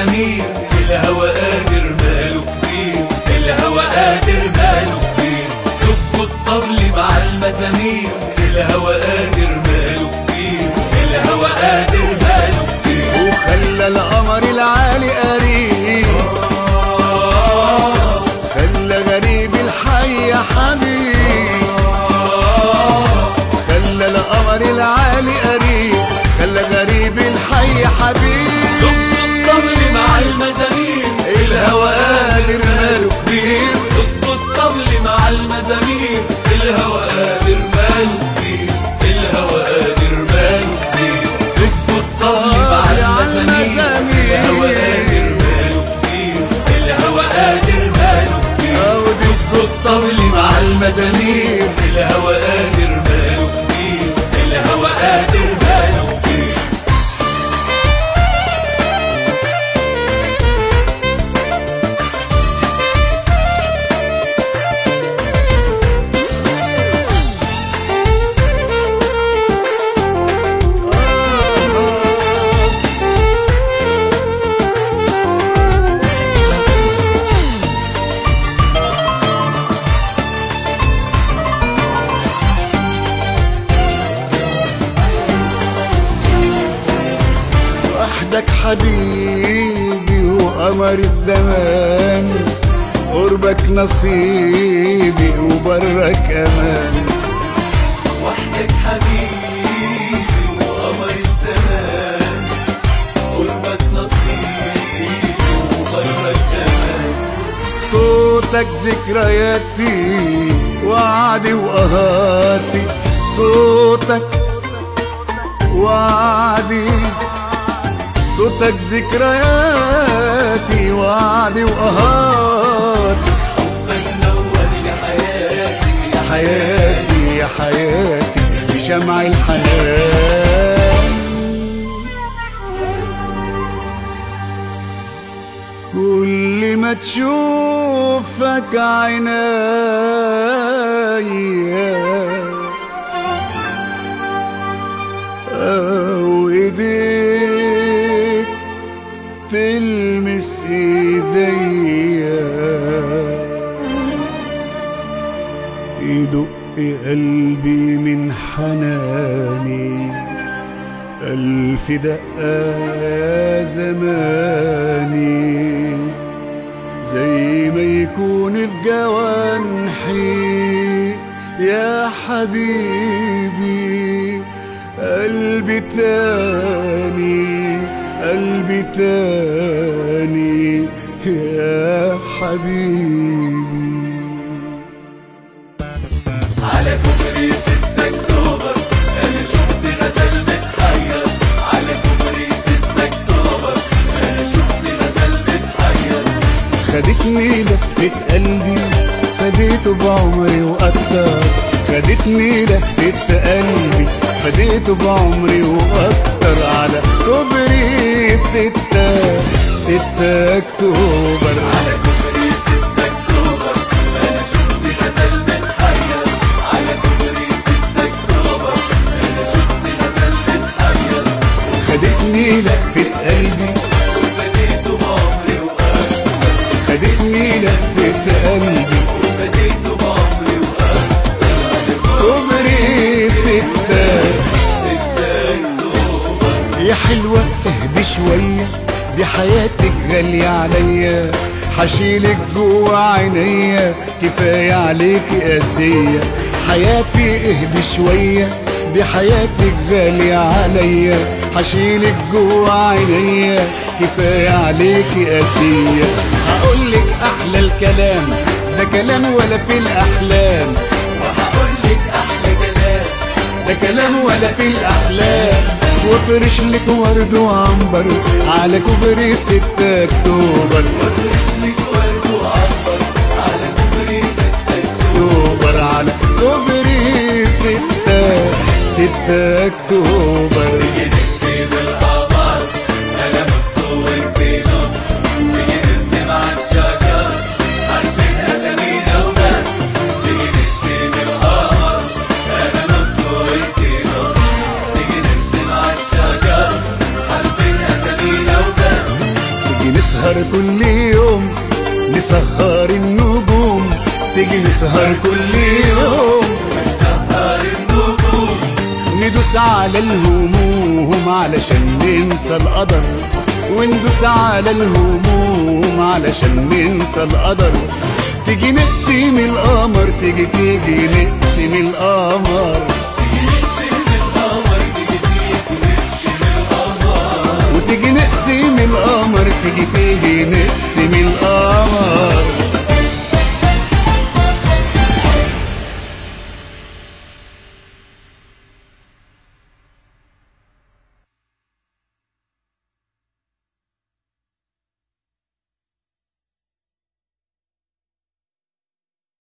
المزامير الهوى قادر ماله كبير الهوى قادر ماله كبير دق الطبل مع المزامير الهوى قادر ماله كبير الهوى قادر ماله كبير وخلى القمر العالي قريب خلى غريب الحي يا حبيب خلى القمر العالي قريب خلى غريب الحي يا دق حبيب الطبل مع المزامير الهوى قادر ماله كبير دق الطبل مع المزامير الهوى قادر ماله كبير الهوى قادر ماله كبير دق الطبل مع المزامير الهوى قادر ماله كبير الهوى قادر ماله كبير أو دق الطبل مع المزامير الهوى قادر ماله كبير الهوى قادر ماله كبير وحدك حبيبي وقمر الزمان قربك نصيبي وبرك امان وحدك حبيبي وقمر الزمان قربك نصيبي وبرك امان صوتك ذكرياتي وعدي وقهاتي صوتك وعدي صوتك ذكرياتي وعدي وقهاتي حبك نور لحياتي يا حياتي يا حياتي بشمع الحنان كل ما تشوفك عيناي أو إيديك تلمس إيديا يدق قلبي من حناني ألف دقة يا زماني زي ما يكون في جوانحي يا حبيبي قلبي تاني قلبي تاني يا حبيبي على كوبري 6 اكتوبر انا شفت غزال متحير على كوبري 6 اكتوبر انا شفت غزال متحير خدتني لفة قلبي فديته بعمري وأكتر خدتني لفة قلبي فديته بعمري وأكتر على كوبري ستة ستة أكتوبر على كوبري 6 اكتوبر انا شفت غزال متحير على كوبري 6 اكتوبر انا شفت غزال متحير خدتني لفة قلبي وفديته بعمري واكتر خدتني لفة قلبي وفديته بعمري واكتر كوبري ستة 6 اكتوبر يا حلوة اهدي شوية دي حياتك غالية عليا حشيلك جوا عينيا كفاية عليك قاسية حياتي اهدي شوية دي حياتك غالية عليا حشيلك جوا عينيا كفاية عليك قاسية هقولك أحلى الكلام ده كلام ولا في الأحلام وهقول لك احلى كلام ده كلام ولا في الأحلام وفرش لك ورد وعنبر على كوبري ستة أكتوبر وافرش لك ورد وعنبر على كوبري 6 أكتوبر على كوبري ستة ستة أكتوبر تيجي نكسب القمر انا متصور بنص تيجي نرسم عالشجر عارفين اسامينا وبس تيجي نكسب القمر انا متصور بنص تيجي نرسم عالشجر عارفين اسامينا وبس تيجي نسهر كل يوم نسهر النجوم تيجي نسهر كل يوم سهر النجوم ندوس على الهموم علشان ننسى القدر وندوس على الهموم علشان ننسى القدر تيجي نقسم القمر تيجي تيجي نقسم القمر نقسم القمر تيجي تيجي نقسم القمر وتيجي نقسم القمر تيجي تيجي نقسم القمر